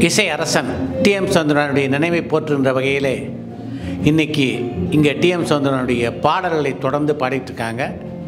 இசை அரசன் டிஎம் சௌந்தரனுடைய நினைவை போற்றுகின்ற வகையிலே இன்னைக்கு இங்கே டிஎம் சௌந்தரனுடைய பாடல்களை தொடர்ந்து பாடிட்டு இருக்காங்க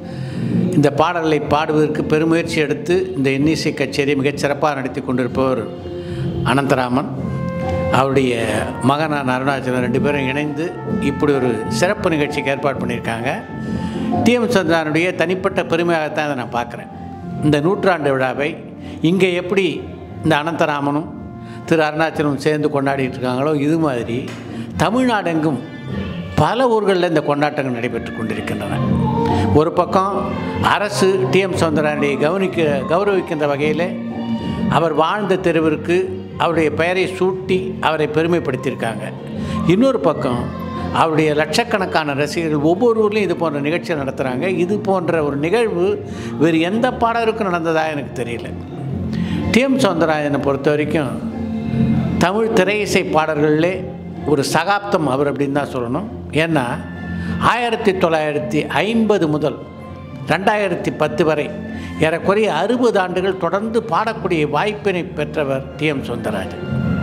இந்த பாடல்களை பாடுவதற்கு பெருமுயற்சி எடுத்து இந்த இன்னிசை கச்சேரி மிகச்சிறப்பாக நடத்தி கொண்டிருப்பவர் அனந்தராமன் அவருடைய மகனான அருணாச்சலம் ரெண்டு பேரும் இணைந்து இப்படி ஒரு சிறப்பு நிகழ்ச்சிக்கு ஏற்பாடு பண்ணியிருக்காங்க டிஎம் சந்திரனுடைய தனிப்பட்ட பெருமையாகத்தான் இதை நான் பார்க்குறேன் இந்த நூற்றாண்டு விழாவை இங்கே எப்படி இந்த அனந்தராமனும் திரு அருணாச்சலம் சேர்ந்து கொண்டாடிட்டு இருக்காங்களோ இது மாதிரி தமிழ்நாடெங்கும் பல ஊர்களில் இந்த கொண்டாட்டங்கள் நடைபெற்று கொண்டிருக்கின்றன ஒரு பக்கம் அரசு டிஎம் சௌந்தரனை கவனிக்க கௌரவிக்கின்ற வகையில் அவர் வாழ்ந்த தெருவிற்கு அவருடைய பெயரை சூட்டி அவரை பெருமைப்படுத்தியிருக்காங்க இன்னொரு பக்கம் அவருடைய லட்சக்கணக்கான ரசிகர்கள் ஒவ்வொரு ஊர்லேயும் இது போன்ற நிகழ்ச்சி நடத்துகிறாங்க இது போன்ற ஒரு நிகழ்வு வேறு எந்த பாடகருக்கும் நடந்ததா எனக்கு தெரியல டிஎம் சௌந்தரராஜனை பொறுத்த வரைக்கும் தமிழ் திரை இசை பாடல்களிலே ஒரு சகாப்தம் அவர் அப்படின்னு தான் சொல்லணும் ஏன்னா ஆயிரத்தி தொள்ளாயிரத்தி ஐம்பது முதல் ரெண்டாயிரத்தி பத்து வரை ஏறக்குறைய அறுபது ஆண்டுகள் தொடர்ந்து பாடக்கூடிய வாய்ப்பினை பெற்றவர் டிஎம் சௌந்தரராஜன்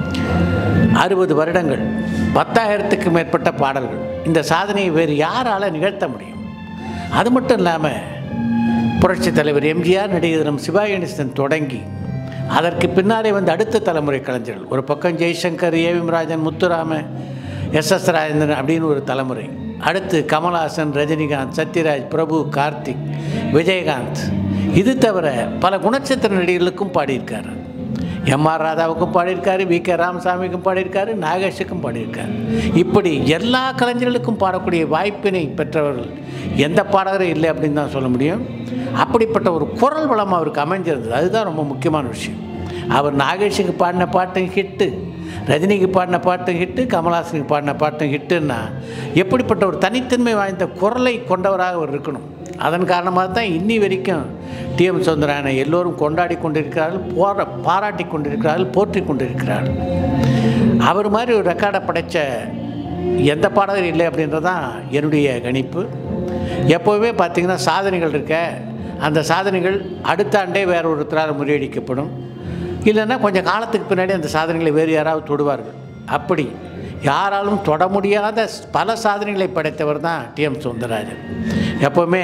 அறுபது வருடங்கள் பத்தாயிரத்துக்கு மேற்பட்ட பாடல்கள் இந்த சாதனையை வேறு யாரால் நிகழ்த்த முடியும் அது மட்டும் இல்லாமல் புரட்சித் தலைவர் எம்ஜிஆர் நடிகர் நம் சிவாஜி கணேசன் தொடங்கி அதற்கு பின்னாலே வந்து அடுத்த தலைமுறை கலைஞர்கள் ஒரு பக்கம் ஜெய்சங்கர் ஏவிஎம் ராஜன் முத்துராம எஸ் எஸ் ராஜேந்திரன் அப்படின்னு ஒரு தலைமுறை அடுத்து கமல்ஹாசன் ரஜினிகாந்த் சத்யராஜ் பிரபு கார்த்திக் விஜயகாந்த் இது தவிர பல குணச்சித்திர நடிகர்களுக்கும் பாடியிருக்காரு எம் ஆர் ராதாவுக்கும் பாடியிருக்காரு வி கே ராமசாமிக்கும் பாடியிருக்காரு நாகேஷுக்கும் பாடியிருக்காரு இப்படி எல்லா கலைஞர்களுக்கும் பாடக்கூடிய வாய்ப்பினை பெற்றவர்கள் எந்த பாடகரும் இல்லை அப்படின்னு தான் சொல்ல முடியும் அப்படிப்பட்ட ஒரு குரல் வளம் அவருக்கு அமைஞ்சிருந்தது அதுதான் ரொம்ப முக்கியமான விஷயம் அவர் நாகேஷுக்கு பாடின பாட்டும் ஹிட்டு ரஜினிக்கு பாடின பாட்டும் ஹிட்டு கமல்ஹாசனுக்கு பாடின பாட்டும் ஹிட்டுன்னா எப்படிப்பட்ட ஒரு தனித்தன்மை வாய்ந்த குரலை கொண்டவராக அவர் இருக்கணும் அதன் காரணமாக தான் இன்னி வரைக்கும் டிஎம் சௌந்தரனை எல்லோரும் கொண்டாடி கொண்டிருக்கிறார்கள் போரா பாராட்டி கொண்டிருக்கிறார்கள் போற்றி கொண்டிருக்கிறார்கள் அவர் மாதிரி ஒரு ரெக்கார்டை படைத்த எந்த பாடகர் இல்லை அப்படின்றது தான் என்னுடைய கணிப்பு எப்போவுமே பார்த்திங்கன்னா சாதனைகள் இருக்க அந்த சாதனைகள் அடுத்த ஆண்டே வேற ஒருத்தரால் முறியடிக்கப்படும் இல்லைன்னா கொஞ்சம் காலத்துக்கு பின்னாடி அந்த சாதனைகளை வேறு யாராவது தொடுவார்கள் அப்படி யாராலும் தொட முடியாத பல சாதனைகளை படைத்தவர் தான் டிஎம் சௌந்தரராஜன் எப்போவுமே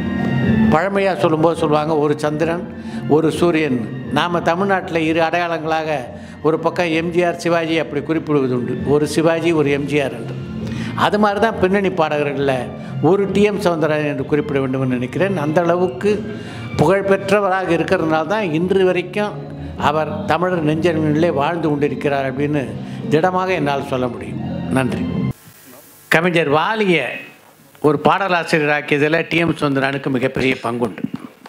பழமையாக சொல்லும்போது சொல்லுவாங்க ஒரு சந்திரன் ஒரு சூரியன் நாம் தமிழ்நாட்டில் இரு அடையாளங்களாக ஒரு பக்கம் எம்ஜிஆர் சிவாஜி அப்படி குறிப்பிடுவது உண்டு ஒரு சிவாஜி ஒரு எம்ஜிஆர் என்று அது மாதிரி தான் பின்னணி பாடகர்களில் ஒரு டிஎம் சௌந்தரராஜன் என்று குறிப்பிட வேண்டும் என்று நினைக்கிறேன் அந்த அளவுக்கு புகழ்பெற்றவராக இருக்கிறதுனால தான் இன்று வரைக்கும் அவர் தமிழர் நெஞ்சங்களிலே வாழ்ந்து கொண்டிருக்கிறார் அப்படின்னு திடமாக என்னால் சொல்ல முடியும் நன்றி கவிஞர் வாலிய ஒரு பாடலாசிரியர் ஆக்கியதில் டிஎம் சுந்தரனுக்கு மிகப்பெரிய பங்குண்டு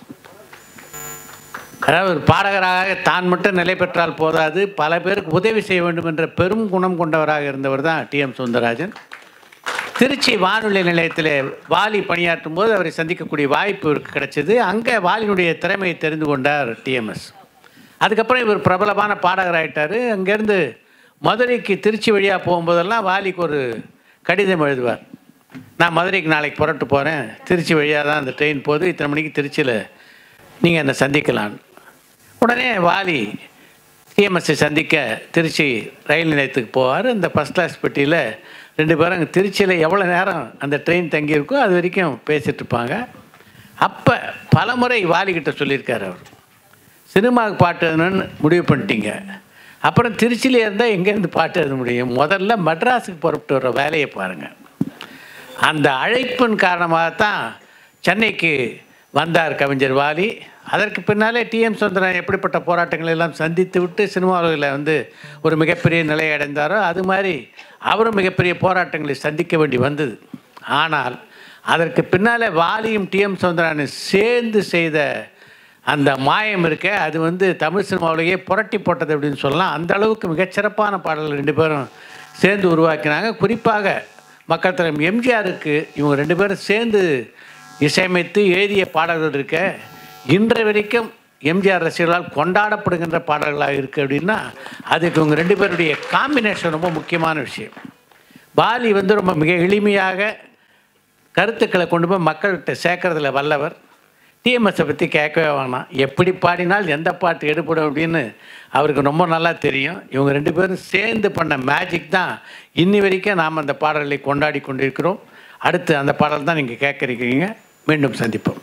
அதாவது ஒரு பாடகராக தான் மட்டும் நிலை பெற்றால் போதாது பல பேருக்கு உதவி செய்ய வேண்டும் என்ற பெரும் குணம் கொண்டவராக இருந்தவர் தான் டிஎம் சுந்தரராஜன் திருச்சி வானொலி நிலையத்தில் வாலி பணியாற்றும் போது அவரை சந்திக்கக்கூடிய வாய்ப்பு இவருக்கு கிடைச்சது அங்கே வாலினுடைய திறமையை தெரிந்து கொண்டார் டிஎம்எஸ் அதுக்கப்புறம் இவர் பிரபலமான பாடகராயிட்டார் அங்கேருந்து மதுரைக்கு திருச்சி வழியாக போகும்போதெல்லாம் வாலிக்கு ஒரு கடிதம் எழுதுவார் நான் மதுரைக்கு நாளைக்கு புறட்டு போகிறேன் திருச்சி வழியாக தான் அந்த ட்ரெயின் போகுது இத்தனை மணிக்கு திருச்சியில் நீங்கள் என்னை சந்திக்கலான்னு உடனே வாலி டிஎம்எஸ்ஸை சந்திக்க திருச்சி ரயில் நிலையத்துக்கு போவார் அந்த ஃபஸ்ட் கிளாஸ் பெட்டியில் ரெண்டு பேரும் அங்கே திருச்சியில் எவ்வளோ நேரம் அந்த ட்ரெயின் தங்கியிருக்கோ அது வரைக்கும் பேசிகிட்டு இருப்பாங்க அப்போ பல முறை வாலிக்கிட்ட சொல்லியிருக்காரு அவர் சினிமாவுக்கு பாட்டு எழுதணும்னு முடிவு பண்ணிட்டீங்க அப்புறம் திருச்சியில் இருந்தால் எங்கேருந்து பாட்டு எழுத முடியும் முதல்ல மெட்ராஸுக்கு புறப்பட்டு வர வேலையை பாருங்கள் அந்த அழைப்பின் காரணமாகத்தான் சென்னைக்கு வந்தார் கவிஞர் வாலி அதற்கு பின்னாலே டிஎம் சுந்தரன் எப்படிப்பட்ட போராட்டங்களை எல்லாம் சந்தித்து விட்டு சினிமா உலகில் வந்து ஒரு மிகப்பெரிய நிலையை அடைந்தாரோ அது மாதிரி அவரும் மிகப்பெரிய போராட்டங்களை சந்திக்க வேண்டி வந்தது ஆனால் அதற்கு பின்னாலே வாலியும் டிஎம் சௌந்தரனும் சேர்ந்து செய்த அந்த மாயம் இருக்க அது வந்து தமிழ் சினிமாவிலேயே புரட்டி போட்டது அப்படின்னு சொல்லலாம் அந்த அளவுக்கு மிகச்சிறப்பான பாடல்கள் ரெண்டு பேரும் சேர்ந்து உருவாக்கினாங்க குறிப்பாக மக்கள் தலைவர் எம்ஜிஆருக்கு இவங்க ரெண்டு பேரும் சேர்ந்து இசையமைத்து எழுதிய பாடல்கள் இருக்க இன்றைய வரைக்கும் எம்ஜிஆர் ரசிகர்களால் கொண்டாடப்படுகின்ற பாடல்களாக இருக்குது அப்படின்னா அதுக்கு இவங்க ரெண்டு பேருடைய காம்பினேஷன் ரொம்ப முக்கியமான விஷயம் பாலி வந்து ரொம்ப மிக எளிமையாக கருத்துக்களை கொண்டு போய் மக்கள்கிட்ட சேர்க்கறதுல வல்லவர் டிஎம்எஸை பற்றி கேட்கவே வேணாம் எப்படி பாடினால் எந்த பாட்டு எடுப்படும் அப்படின்னு அவருக்கு ரொம்ப நல்லா தெரியும் இவங்க ரெண்டு பேரும் சேர்ந்து பண்ண மேஜிக் தான் இன்னி வரைக்கும் நாம் அந்த பாடல்களை கொண்டாடி கொண்டிருக்கிறோம் அடுத்து அந்த பாடல் தான் நீங்கள் கேட்குறீங்க மீண்டும் சந்திப்போம்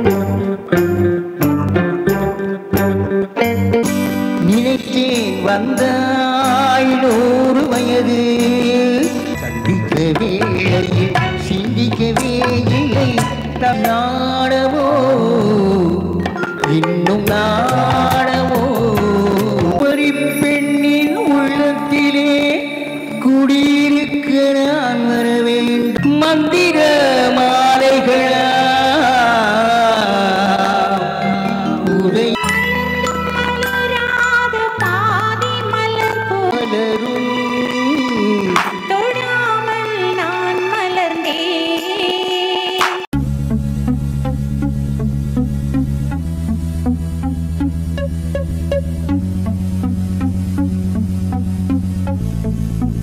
நினைத்தேன் வந்தாய் நூறு வயது சந்திக்கவே இல்லை சிந்திக்கவே இல்லை தம் நான்